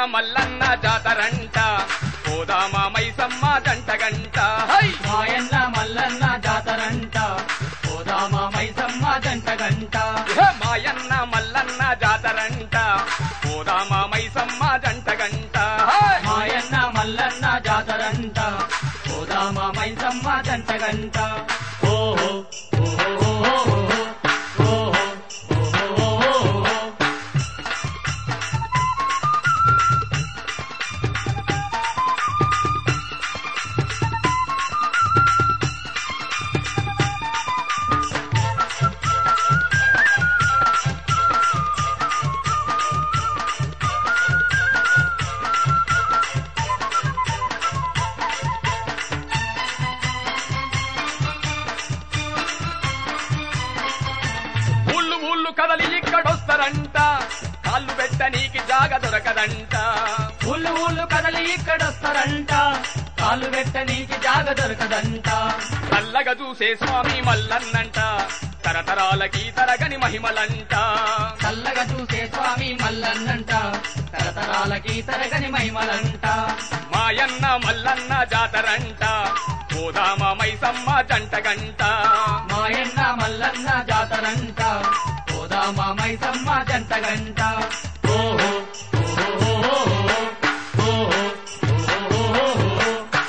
మల్లన్న జాతరంట పోదామా మైసమ్మ జంట గంట హై మాయన్న మల్లన్న జాతరంట పోదామ మైసమ్మ జంట గంట ఇహ మాయన్న మల్లన్న జాతరంట పోదామా మైసమ్మ జంట గంట హై మాయన్న మల్లన్న జాతరంట పోదామ మైసమ్మ జంట గంట ఓహో ఓహో ఓహో ఓహో ఓహో ఊళ్ళు ఊళ్ళు కదలి ఇక్కడొస్తారంట కాళ్ళు పెట్టనీకి జాగ దొరకదంట ఊళ్ళు ఊళ్ళు కదలి ఇక్కడొస్తారంట కాళ్ళు పెట్ట నీకి జాగ దొరకదంట చల్లగా చూసే స్వామి మల్లన్నంట తరతరాలకి తరగని మహిమలంట చల్లగా చూసే స్వామి మల్లన్నంట తరతరాలకి తరగని మహిమలంట మాయన్న మల్లన్న జాతరంట పోదామ మైసమ్మ జంట గంట మాయన్న మల్లన్న జాతరంట పోదామా మైసమ్మ జంట గంట ఓహో ఓహో ఓహో ఓహో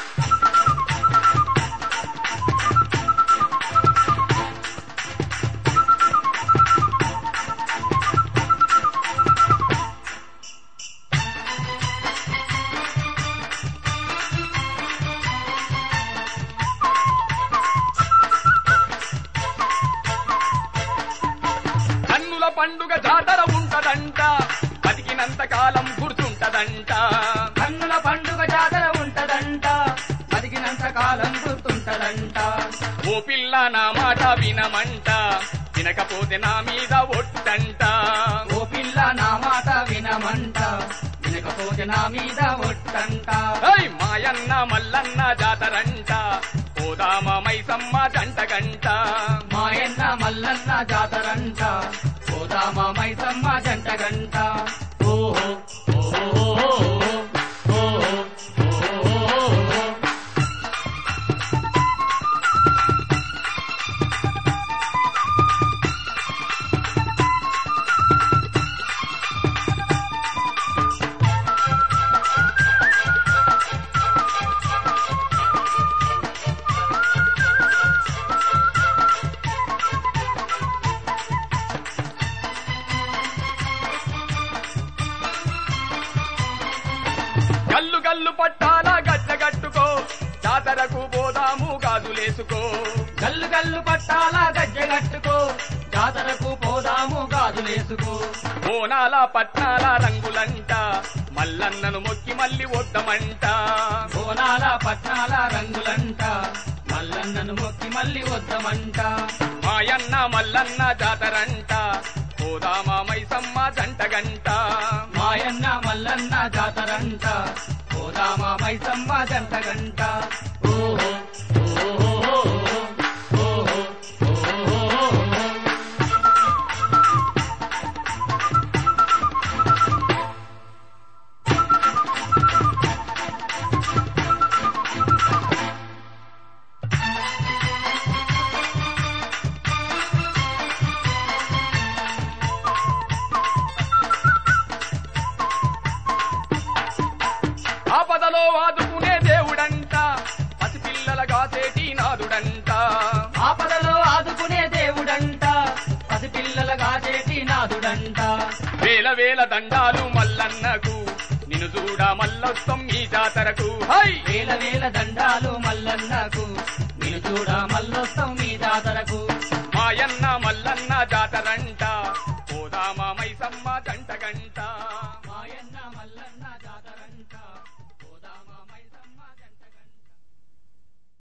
కన్నుల పండుగ జాతర ఉంటదంట బతికినంత కాలం గుర్తుంటదంట కన్నుల పండుగ జాతర ఉంటదంట బతికినంత కాలం గుర్తుంటదంట ఓ పిల్ల నా మాట వినమంట వినకపోతే నా మీద ఒట్టంట ఓ పిల్ల నా మాట వినమంట వినకపోతే నా మీద ఒట్టంట హై మాయన్న మల్లన్న జాతరంట పోదామ మైసమ్మ జంట గంట మాయన్న మల్లన్న జాతరంట పోదామా మైసమ్మ జంట గంట ఓహో ఓహో ఓహో ఓహో గల్లు గల్లు పట్టాల గడ్డ గట్టుకో జాతరకు పోదాము గాజులేసుకో గల్లు గల్లు పట్టాల గజ్జెగట్టుకో జాతరకు పోదాము గాజులేసుకో బోనాల పట్నాల రంగులంట మల్లన్నను మొక్కి మళ్ళీ వద్దమంట బోనాల పట్నాల రంగులంట మల్లన్నను మొక్కి మళ్ళీ వద్దమంట మాయన్న మల్లన్న జాతరంట పోదామా మైసమ్మ జంట గంట మాయన్న మల్లన్న జాతరంట పోదామా మైసమ్మ జంట గంట ఓహో ఓహో ఓహో ఓహో ఆపదలో ఆదుకునే దేవుడంట పసిపిల్లల కాసేటి నాదుడంట ఆపదలో ఆదుకునే దేవుడంట పసిపిల్లల గాచేటి నాదుడంట వేల వేల దండాలు మల్లన్నకు నిన్ను చూడ మల్లొస్తాం ఈ జాతరకు హై వేల వేల దండాలు మల్లన్నకు